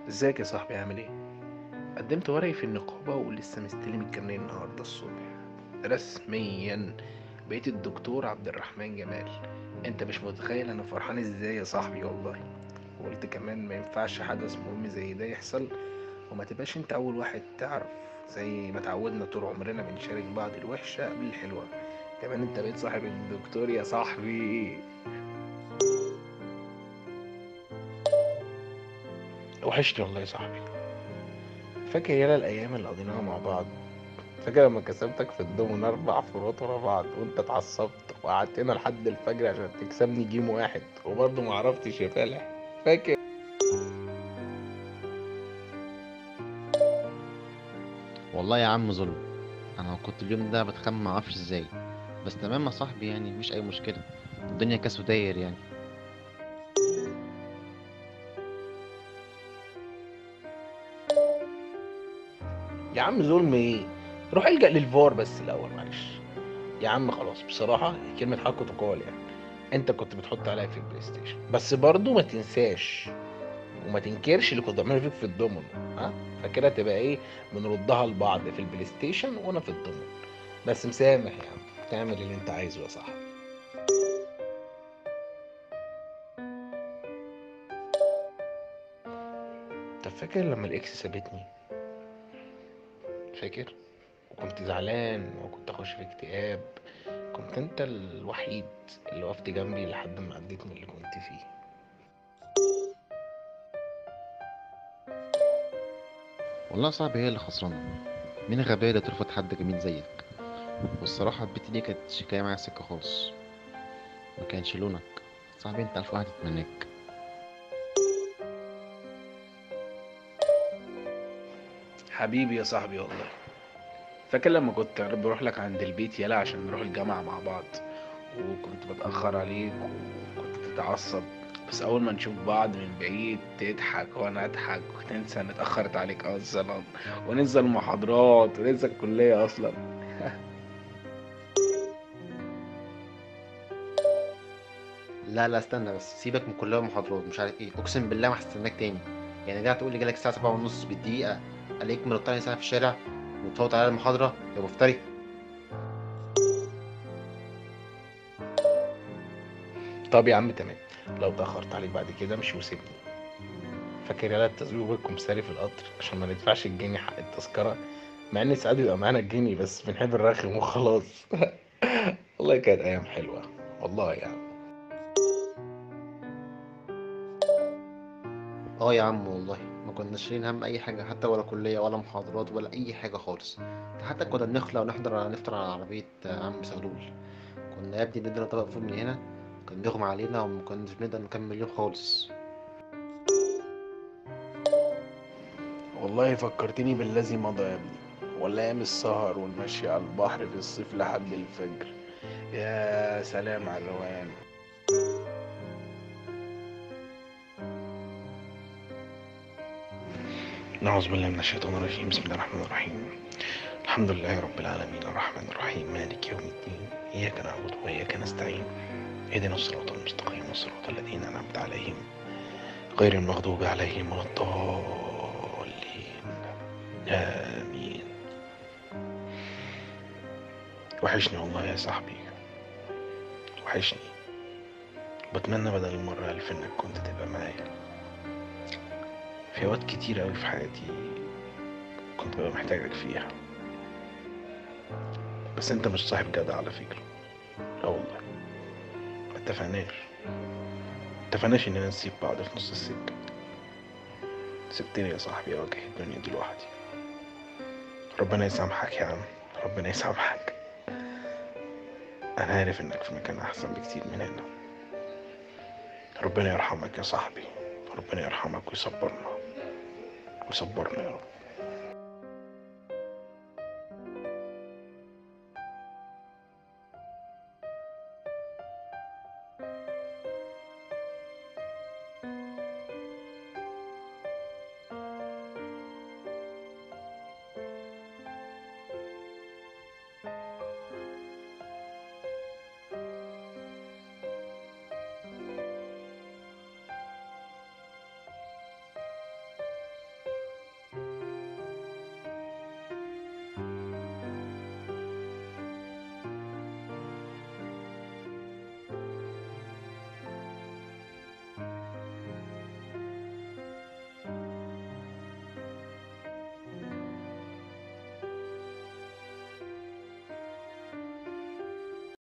ازيك يا صاحبي عامل ايه؟ قدمت ورقي في النقابة ولسه مستلم الكارنيه النهاردة الصبح رسميا بقيت الدكتور عبد الرحمن جمال انت مش متخيل انا فرحان ازاي يا صاحبي والله وقلت كمان ما ينفعش حدث مهم زي ده يحصل وما تبقاش انت اول واحد تعرف زي ما تعودنا طول عمرنا بنشارك بعض الوحشة قبل الحلوة كمان انت بقيت صاحب الدكتور يا صاحبي وحشني والله يا صاحبي فاكر يالا الايام اللي قضيناها مع بعض فاكر لما كسبتك في الضمن اربع فروات ورا بعض وانت اتعصبت وقعدتنا لحد الفجر عشان تكسبني جيم واحد وبرضه ما عرفتش يا فالح فاكر والله يا عم ظلم انا كنت اليوم ده بتخمم معرفش ازاي بس تمام يا صاحبي يعني مش اي مشكلة الدنيا كاس وداير يعني يا عم ظلم ايه روح الجأ للفار بس الاول معلش يا عم خلاص بصراحة كلمة حق تقال يعني انت كنت بتحط عليا في البلاي ستيشن بس برضه ما تنساش وما تنكرش اللي كنت بعمله فيك في الدومينو ها فكده تبقى ايه بنردها لبعض في البلاي ستيشن وانا في الدومينو بس مسامح يا عم تعمل اللي انت عايزه يا صاحبي طب فاكر لما الاكس سابتني فاكر وكنت زعلان وكنت اخش في اكتئاب كنت انت الوحيد اللي وقفت جنبي لحد ما عديت من اللي كنت فيه والله صاحبي هي اللي خسرانة مين غبية اللي ترفض حد جميل زيك والصراحة البت دي كانت شكاية معايا سكة خالص ما كانش لونك صاحبي انت الف واحد يتمناك حبيبي يا صاحبي والله فاكر لما كنت بروح لك عند البيت يلا عشان نروح الجامعة مع بعض وكنت بتأخر عليك وكنت تتعصب بس أول ما نشوف بعض من بعيد تضحك وأنا أضحك وتنسى إن اتأخرت عليك أصلا وننسى المحاضرات وننسى الكلية أصلا لا لا استنى بس سيبك من كلها محاضرات مش عارف ايه اقسم بالله ما هستناك تاني يعني جاي تقول لي جالك الساعة سبعة ونص بالدقيقة عليك من تاني ساعة في الشارع وتفوت على المحاضرة يا مفتري طب يا عم تمام لو اتأخرت عليك بعد كده مش وسيبني فاكر يلا التزويق الكمثري في القطر عشان ما ندفعش الجنيه حق التذكرة مع ان ساعات بيبقى معانا الجنيه بس بنحب الرخم وخلاص والله كانت ايام حلوة والله يعني اه يا عم والله ما كناش شايلين هم اي حاجة حتى ولا كلية ولا محاضرات ولا اي حاجة خالص ده حتى كنا بنخلع ونحضر نفطر على عربية عم سهلول كنا يا ابني ندينا طبق فول من هنا كان بيغمى علينا وما كناش بنقدر نكمل اليوم خالص والله فكرتني بالذي مضى يا ابني ولا ايام السهر والمشي على البحر في الصيف لحد الفجر يا سلام على الروقان نعوذ بالله من الشيطان الرجيم بسم الله الرحمن الرحيم الحمد لله رب العالمين الرحمن الرحيم مالك يوم الدين إياك نعبد وإياك نستعين اهدنا الصراط المستقيم الصراط الذين أنعمت عليهم غير المغضوب عليهم ولا الضالين آمين وحشني والله يا صاحبي وحشني بتمنى بدل المرة ألف إنك كنت تبقى معايا في أوقات كتير أوي في حياتي كنت ببقى محتاجك فيها بس أنت مش صاحب جدع على فكرة لا والله ما اتفقناش اتفقناش إننا نسيب بعض في نص السكة سبتني يا صاحبي أواجه الدنيا دي لوحدي ربنا يسامحك يا عم ربنا يسامحك أنا عارف إنك في مكان أحسن بكتير من هنا ربنا يرحمك يا صاحبي ربنا يرحمك ويصبرنا ويصبرنا يا رب